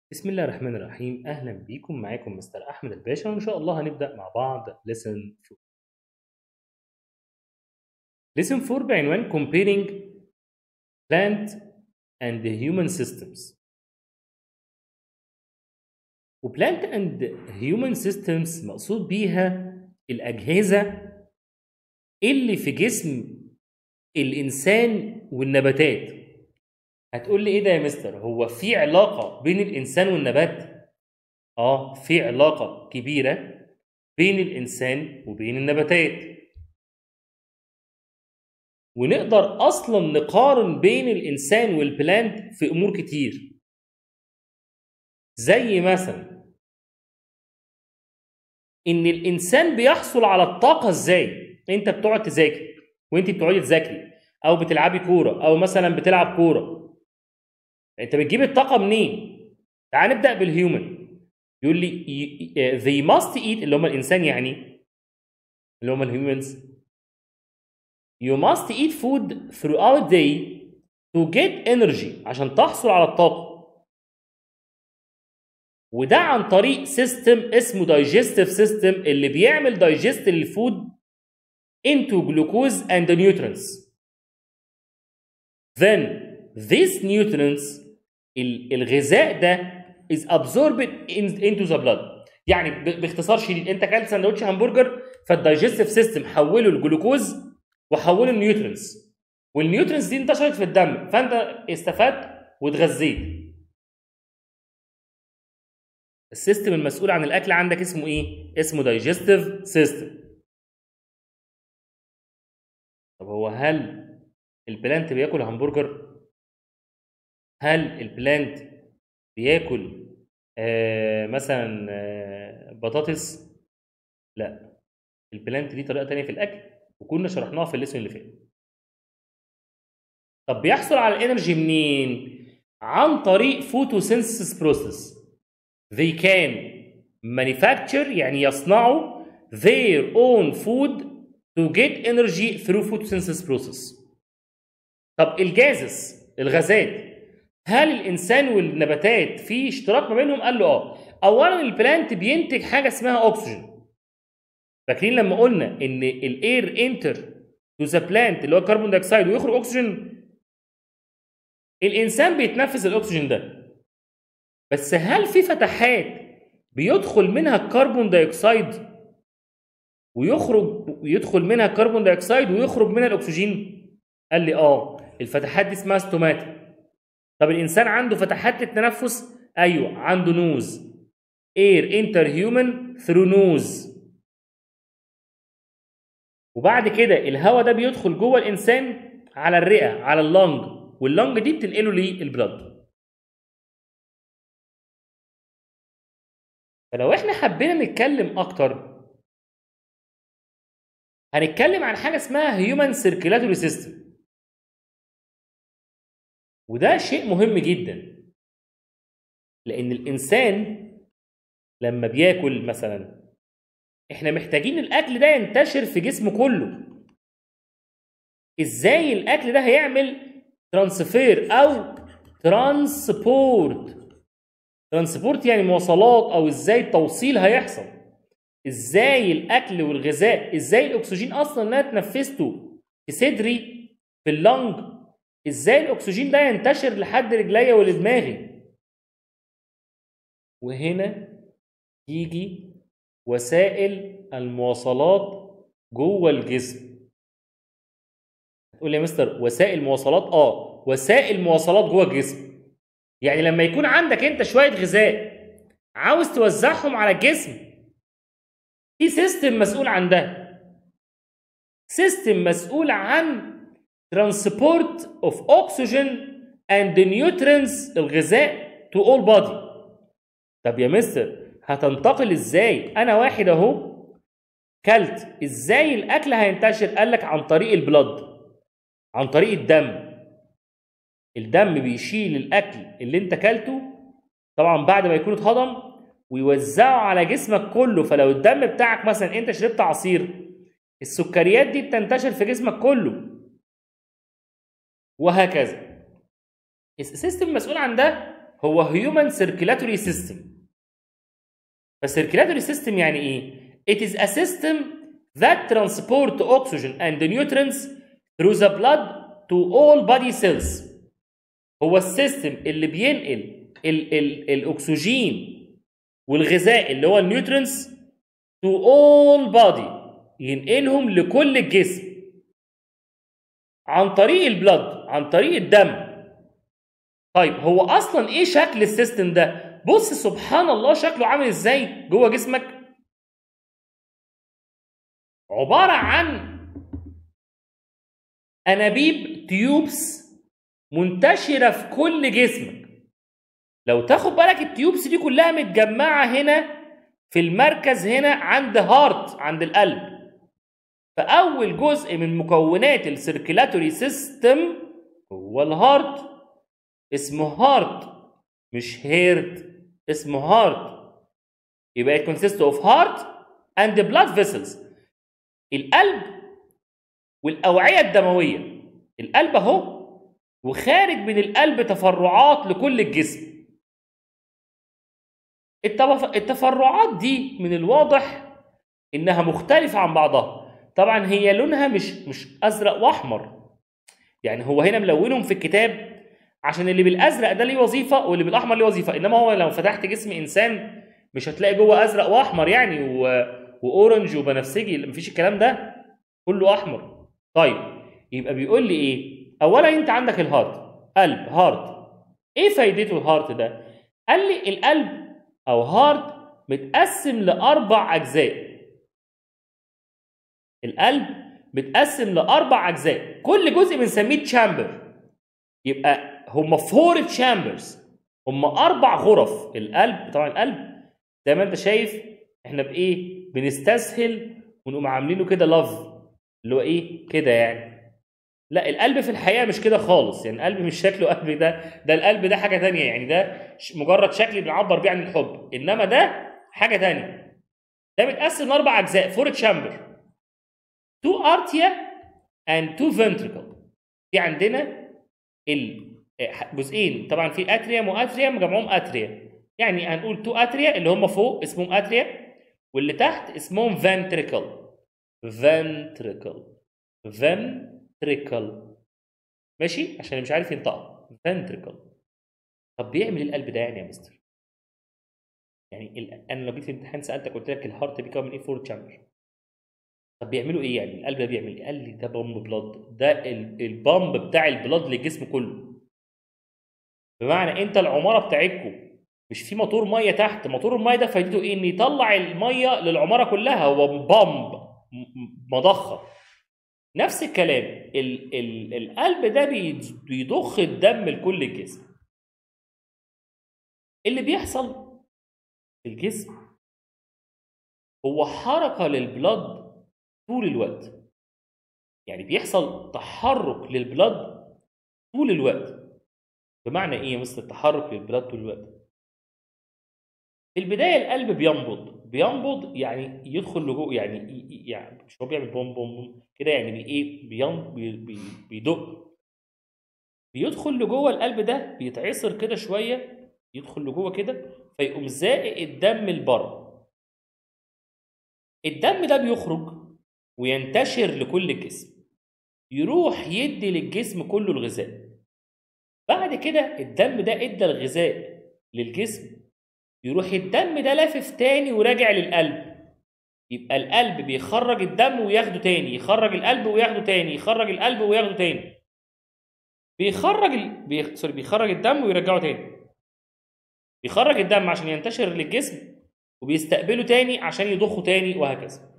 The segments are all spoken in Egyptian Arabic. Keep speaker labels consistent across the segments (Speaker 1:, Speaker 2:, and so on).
Speaker 1: بسم الله الرحمن الرحيم اهلا بيكم معاكم مستر احمد الباشا وان شاء الله هنبدا مع بعض lesson 4 lesson 4 بعنوان comparing plant and human systems و plant and human systems مقصود بيها الاجهزه اللي في جسم الانسان والنباتات هتقول لي ايه ده يا مستر هو في علاقه بين الانسان والنبات اه في علاقه كبيره بين الانسان وبين النباتات ونقدر اصلا نقارن بين الانسان والبلانت في امور كتير زي مثلا ان الانسان بيحصل على الطاقه ازاي انت بتقعد تذاكر وانت بتقعدي تذاكري او بتلعبي كوره او مثلا بتلعب كوره انت بتجيب الطاقه منين تعال نبدا بالهيومن يقول لي they must eat اللي هم الانسان يعني اللي هم الهيومنز you must eat food throughout day to get energy عشان تحصل على الطاقه وده عن طريق سيستم اسمه digestive system اللي بيعمل digest للفود into glucose and nutrients then these nutrients الغذاء ده is absorbed into the blood يعني باختصار شديد انت اكلت سندوتش همبرجر فالدايجستيف سيستم حوله الجلوكوز وحوله النيوترينز والنيوترينز دي انتشرت في الدم فانت استفدت واتغذيت السيستم المسؤول عن الاكل عندك اسمه ايه اسمه دايجستيف سيستم طب هو هل البلانت بياكل همبرجر هل البلانت بياكل آه مثلا آه بطاطس لا البلانت ليه طريقه تانية في الاكل وكنا شرحناها في الليسون اللي فات طب بيحصل على الانرجي منين عن طريق فوتوسينثيسيس بروسيس they can manufacture يعني يصنعوا their own food to get energy through photosynthesis process طب الجازس الغازات هل الانسان والنباتات في اشتراك ما بينهم؟ قال له اه. اولا البلانت بينتج حاجه اسمها اكسجين. فاكرين لما قلنا ان الاير انتر تو ذا بلانت اللي هو الكربون دايوكسيد ويخرج اكسجين؟ الانسان بيتنفس الاكسجين ده. بس هل في فتحات بيدخل منها الكربون دايوكسيد ويخرج يدخل منها الكربون دايوكسيد ويخرج منها الاكسجين؟ قال لي اه الفتحات دي اسمها ستوماتا. طب الانسان عنده فتحات للتنفس ايوه عنده نوز اير انتر هيومن ثرو نوز وبعد كده الهواء ده بيدخل جوه الانسان على الرئه على اللنج واللنج دي بتنقله للبلد فلو احنا حبينا نتكلم اكتر هنتكلم عن حاجه اسمها هيومن سيركيلاتوري سيستم وده شيء مهم جدا لان الانسان لما بياكل مثلا احنا محتاجين الاكل ده ينتشر في جسمه كله ازاي الاكل ده هيعمل ترانسفير او ترانسبورت ترانسبورت يعني مواصلات او ازاي التوصيل هيحصل ازاي الاكل والغذاء ازاي الاكسجين اصلا اللي انا اتنفسته في صدري في اللنج ازاي الاكسجين ده ينتشر لحد رجليا ولدماغي وهنا يجي وسائل المواصلات جوه الجسم تقول لي يا مستر وسائل مواصلات اه وسائل مواصلات جوه الجسم يعني لما يكون عندك انت شويه غذاء عاوز توزعهم على الجسم في سيستم مسؤول عن ده سيستم مسؤول عن transport of oxygen and the nutrients الغذاء to all body طب يا مستر هتنتقل ازاي انا واحد اهو كلت ازاي الاكل هينتشر قال لك عن طريق البلد عن طريق الدم الدم بيشيل الاكل اللي انت كلته طبعا بعد ما يكون اتهضم ويوزعه على جسمك كله فلو الدم بتاعك مثلا انت شربت عصير السكريات دي بتنتشر في جسمك كله وهكذا السيستم المسؤول عن ده هو هيومن سيركيلاتوري سيستم فالسيركيلاتوري سيستم يعني ايه it is a system that transport oxygen and the nutrients through the blood to all body cells هو السيستم اللي بينقل ال ال الاكسجين والغذاء اللي هو النيوترينز to all body ينقلهم لكل الجسم عن طريق البلد عن طريق الدم طيب هو اصلا ايه شكل السيستم ده بص سبحان الله شكله عامل ازاي جوه جسمك عباره عن انابيب تيوبس منتشره في كل جسمك لو تاخد بالك التيوبس دي كلها متجمعه هنا في المركز هنا عند هارت عند القلب فاول جزء من مكونات السيركيلاتوري سيستم هو الهارت اسمه هارت مش هيرت اسمه هارت يبقى it consists of heart and the blood vessels القلب والأوعية الدموية القلب أهو وخارج من القلب تفرعات لكل الجسم التف- التفرعات دي من الواضح إنها مختلفة عن بعضها طبعا هي لونها مش مش أزرق وأحمر يعني هو هنا ملونهم في الكتاب عشان اللي بالازرق ده ليه وظيفه واللي بالاحمر ليه وظيفه انما هو لو فتحت جسم انسان مش هتلاقي جوه ازرق واحمر يعني و... واورنج وبنفسجي مفيش الكلام ده كله احمر طيب يبقى بيقول لي ايه اولا انت عندك الهارت قلب هارت ايه فايدته الهارت ده قال لي القلب او هارت متقسم لاربع اجزاء القلب متقسم لاربع اجزاء كل جزء بنسميه تشامبر يبقى هم فور تشامبرز هم اربع غرف القلب طبعا القلب زي ما انت شايف احنا بايه بنستسهل ونقوم عاملينه كده لاف اللي هو ايه كده يعني لا القلب في الحقيقه مش كده خالص يعني القلب مش شكله قلب ده ده القلب ده حاجه تانية يعني ده ش- مجرد شكل بنعبر بيه عن الحب انما ده حاجه تانية ده متقسم لاربع اجزاء فور تشامبر تو ارتيا اند تو فنتريكل في عندنا الجزئين طبعا في اتريوم واتريوم جمعهم اتريا يعني هنقول تو اتريا اللي هم فوق اسمهم اتريا واللي تحت اسمهم فنتريكل فنتريكل فنتريكل ماشي عشان مش عارف ينطقها فنتريكل طب بيعمل ايه القلب ده يعني يا مستر يعني ال- انا لو جيت في الامتحان سالتك قلت لك الهارت بيكون من ايه فور تشامبر طب بيعملوا ايه يعني القلب ده بيعمل ايه قال لي ده بامب بلاد ده ال- البامب بتاع البلاد للجسم كله بمعنى انت العماره بتاعتكم مش في موتور ميه تحت موتور الميه ده فايدته ايه ان يطلع الميه للعماره كلها هو بامب م- م- مضخه نفس الكلام ال ال القلب ده بيد- بيضخ الدم لكل الجسم اللي بيحصل في الجسم هو حركه للبلد طول الوقت يعني بيحصل تحرك للبلد طول الوقت بمعنى ايه يا مستر التحرك للبلاد طول الوقت في البدايه القلب بينبض بينبض يعني يدخل لجوه يعني ي- ي- يعني مش هو بيعمل بوم بوم بوم كده يعني بي ايه بين بي بي بيدق بيدخل لجوه القلب ده بيتعصر كده شويه يدخل لجوه كده فيقوم زائق الدم لبره الدم ده بيخرج وينتشر لكل الجسم يروح يدي للجسم كله الغذاء بعد كده الدم ده ادى الغذاء للجسم يروح الدم ده لافف تاني وراجع للقلب يبقى القلب بيخرج الدم وياخده تاني يخرج القلب وياخده تاني يخرج القلب وياخده تاني بيخرج ال... بي... سوري بيخرج الدم ويرجعه تاني بيخرج الدم عشان ينتشر للجسم وبيستقبله تاني عشان يضخه تاني وهكذا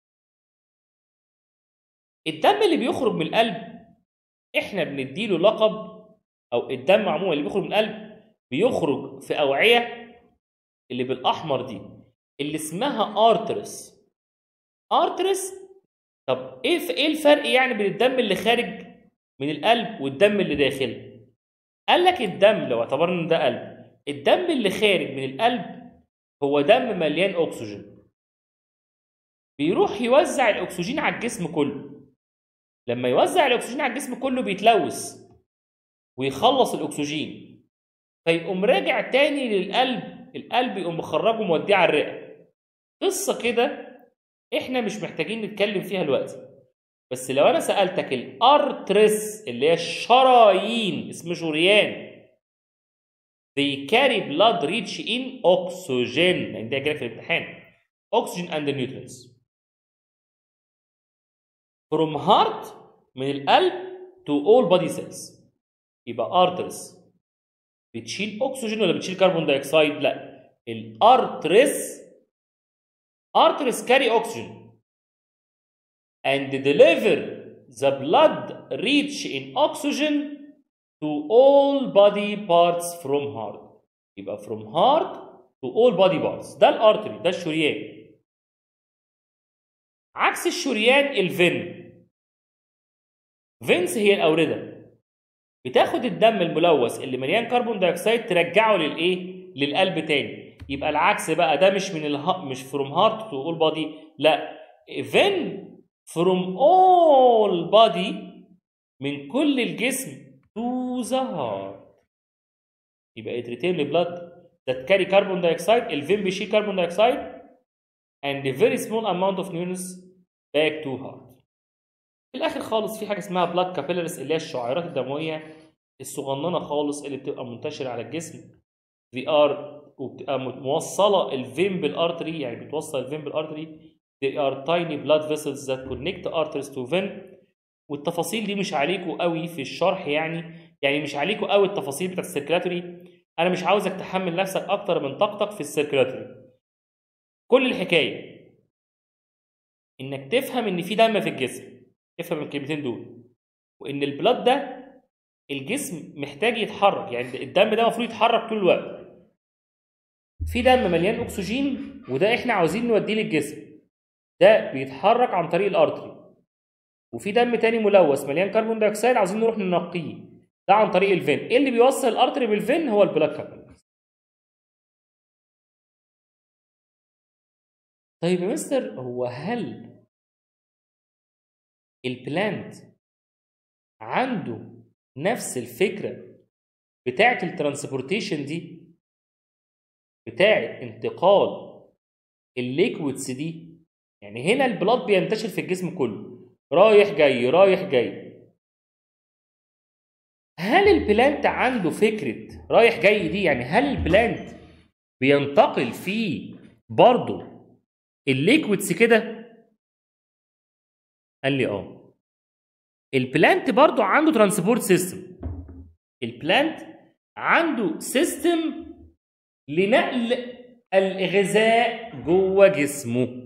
Speaker 1: الدم اللي بيخرج من القلب احنا بنديله لقب او الدم عموما اللي بيخرج من القلب بيخرج في اوعيه اللي بالاحمر دي اللي اسمها ارترس ارترس طب ايه ف- ايه الفرق يعني بين الدم اللي خارج من القلب والدم اللي داخل قال لك الدم لو اعتبرنا ان ده قلب الدم اللي خارج من القلب هو دم مليان اكسجين بيروح يوزع الاكسجين على الجسم كله لما يوزع الاكسجين على الجسم كله بيتلوث ويخلص الاكسجين فيقوم راجع تاني للقلب القلب يقوم مخرجه موديه على الرئه قصه كده احنا مش محتاجين نتكلم فيها دلوقتي بس لو انا سالتك الارترس اللي هي الشرايين اسمه شريان they carry blood rich in oxygen يعني ده جاي في الامتحان oxygen and the nutrients from heart من القلب to all body cells يبقى arteries بتشيل اكسجين ولا بتشيل كربون دايوكسيد لا الارترس arteries carry oxygen and deliver the blood rich in oxygen to all body parts from heart يبقى from heart to all body parts ده الارتري ده الشريان عكس الشريان الفين فينس هي الاورده بتاخد الدم الملوث اللي مليان كربون دايوكسيد ترجعه للايه للقلب تاني يبقى العكس بقى ده مش من اله... مش فروم هارت تو اول بادي لا فين فروم اول بادي من كل الجسم to the heart يبقى it return the blood that carry carbon dioxide الفين بيشيل كربون دايوكسيد and a very small amount of neurons back to heart في الاخر خالص في حاجه اسمها blood capillaries اللي هي الشعيرات الدمويه الصغننه خالص اللي بتبقى منتشره على الجسم they are وبتبقى موصله الفين بالارتري يعني بتوصل الفين بالارتري they are tiny blood vessels that connect the arteries to vein والتفاصيل دي مش عليكم قوي في الشرح يعني يعني مش عليكم قوي التفاصيل بتاعت السيركلاتوري انا مش عاوزك تحمل نفسك اكتر من طاقتك في السيركلاتوري كل الحكايه انك تفهم ان في دم في الجسم افهم الكلمتين دول وان البلاد ده الجسم محتاج يتحرك يعني الدم ده المفروض يتحرك طول الوقت في دم مليان اكسجين وده احنا عاوزين نوديه للجسم ده بيتحرك عن طريق الارتري وفي دم تاني ملوث مليان كربون دايوكسيد عاوزين نروح ننقيه ده عن طريق الفين ايه اللي بيوصل الارتري بالفين هو البلاك كابيلاريز طيب يا مستر هو هل البلانت عنده نفس الفكره بتاعه الترانسبورتيشن دي بتاعه انتقال الليكويدز دي يعني هنا البلاد بينتشر في الجسم كله رايح جاي رايح جاي هل البلانت عنده فكرة رايح جاي دي يعني هل البلانت بينتقل فيه برضه الليكويدز كده قال لي اه البلانت برضه عنده ترانسبورت سيستم البلانت عنده سيستم لنقل الغذاء جوه جسمه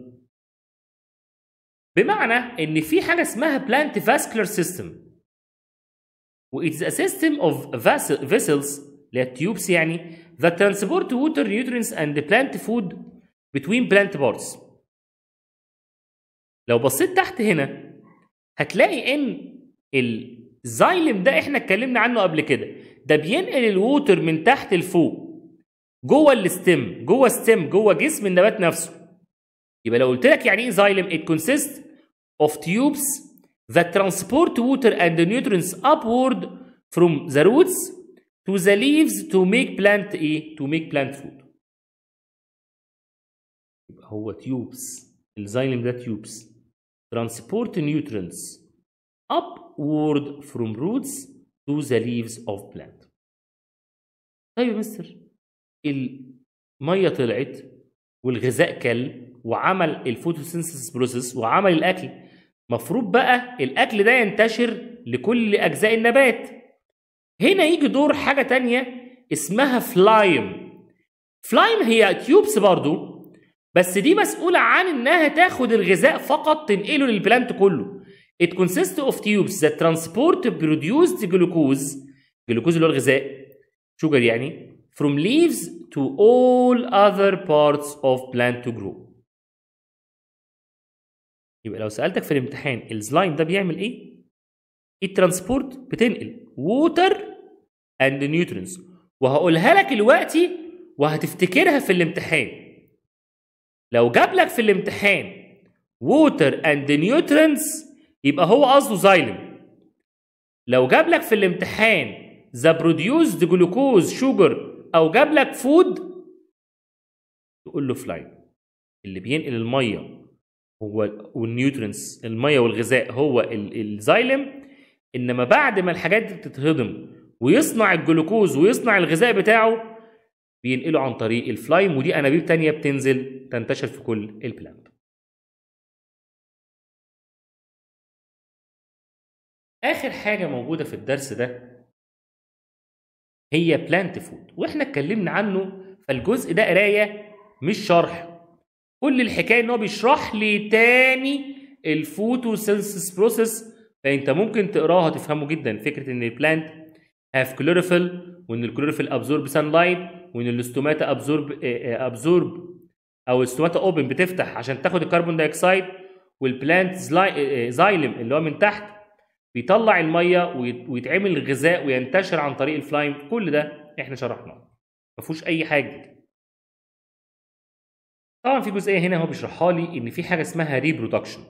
Speaker 1: بمعنى ان في حاجه اسمها بلانت فاسكولار سيستم و it's a system of vessels اللي هي التيوبس يعني that transport water nutrients and plant food between plant parts لو بصيت تحت هنا هتلاقي ان الزايلم ده احنا اتكلمنا عنه قبل كده ده بينقل الووتر من تحت لفوق جوه الستيم جوه ستيم جوه جسم النبات نفسه يبقى لو قلت لك يعني ايه زايلم it consists of tubes that transport water and the nutrients upward from the roots to the leaves to make plant ايه to make plant food يبقى هو tubes الزايلم ده tubes transport nutrients upward from roots to the leaves of plant طيب يا مستر الميه طلعت والغذاء كل وعمل الفوتوسينثيسيس بروسيس وعمل الاكل مفروض بقى الاكل ده ينتشر لكل اجزاء النبات هنا يجي دور حاجه تانية اسمها فلايم فلايم هي تيوبس برضو بس دي مسؤولة عن إنها تاخد الغذاء فقط تنقله للبلانت كله. It consists of tubes that transport produced glucose جلوكوز اللي هو الغذاء شوجر يعني from leaves to all other parts of plant to grow. يبقى لو سألتك في الامتحان السلايم ده بيعمل إيه؟ الترانسبورت بتنقل water and nutrients وهقولها لك دلوقتي وهتفتكرها في الامتحان. لو جاب لك في الامتحان water and nutrients يبقى هو قصده زايلم لو جاب لك في الامتحان ذا بروديوسد جلوكوز شوجر او جاب لك فود تقول له فلايم اللي بينقل الميه هو والنيوترينز الميه والغذاء هو ال- الزايلم انما بعد ما الحاجات دي بتتهضم ويصنع الجلوكوز ويصنع الغذاء بتاعه بينقله عن طريق الفلايم ودي انابيب تانية بتنزل تنتشر في كل البلانت اخر حاجه موجوده في الدرس ده هي بلانت فود واحنا اتكلمنا عنه فالجزء ده قرايه مش شرح كل الحكايه ان هو بيشرح لي تاني الفوتوسينثيس بروسيس فانت ممكن تقراها تفهمه جدا فكره ان البلانت هاف كلوروفيل وان الكلوروفيل ابزورب سان لايت وان الاستوماتا ابزورب ابزورب او الاستوماتا اوبن بتفتح عشان تاخد الكربون دايوكسيد والبلانت زايلم اللي هو من تحت بيطلع الميه ويت- ويتعمل الغذاء وينتشر عن طريق الفلايم كل ده احنا شرحناه ما فيهوش اي حاجه طبعا في جزئيه هنا هو بيشرحها لي ان في حاجه اسمها ريبرودكشن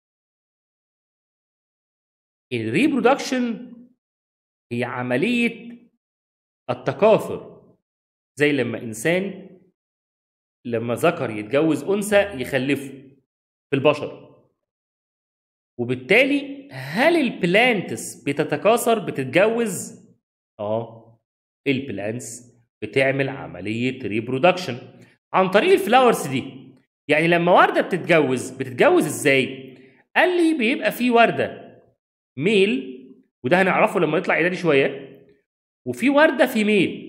Speaker 1: الريبرودكشن هي عمليه التكاثر زي لما انسان لما ذكر يتجوز انثى يخلفه في البشر وبالتالي هل البلانتس بتتكاثر بتتجوز اه البلانتس بتعمل عمليه ريبرودكشن عن طريق الفلاورز دي يعني لما ورده بتتجوز بتتجوز ازاي قال لي بيبقى في ورده ميل وده هنعرفه لما نطلع اعدادي شويه وفي ورده فيميل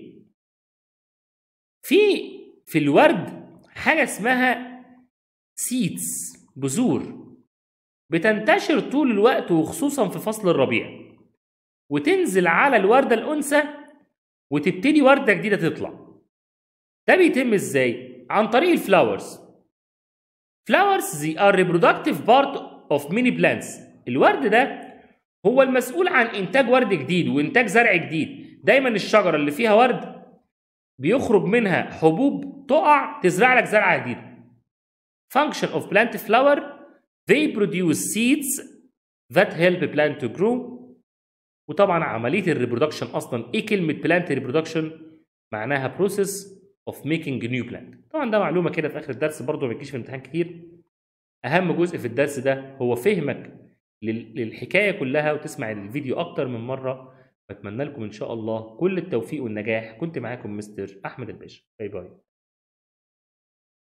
Speaker 1: في في الورد حاجه اسمها سيدز بذور بتنتشر طول الوقت وخصوصا في فصل الربيع وتنزل على الوردة الأنثى وتبتدي وردة جديدة تطلع ده بيتم ازاي؟ عن طريق الفلاورز flowers they are reproductive part of many plants الورد ده هو المسؤول عن إنتاج ورد جديد وإنتاج زرع جديد دايما الشجرة اللي فيها ورد بيخرج منها حبوب تقع تزرع لك زرعة جديدة function of plant flower they produce seeds that help plant to grow وطبعا عمليه الريبرودكشن اصلا ايه كلمه بلانت ريبرودكشن معناها process of making new plant طبعا ده معلومه كده في اخر الدرس برضه ما بتجيش في امتحان كتير اهم جزء في الدرس ده هو فهمك لل- للحكايه كلها وتسمع الفيديو اكتر من مره بتمنى لكم ان شاء الله كل التوفيق والنجاح كنت معاكم مستر احمد الباشا باي باي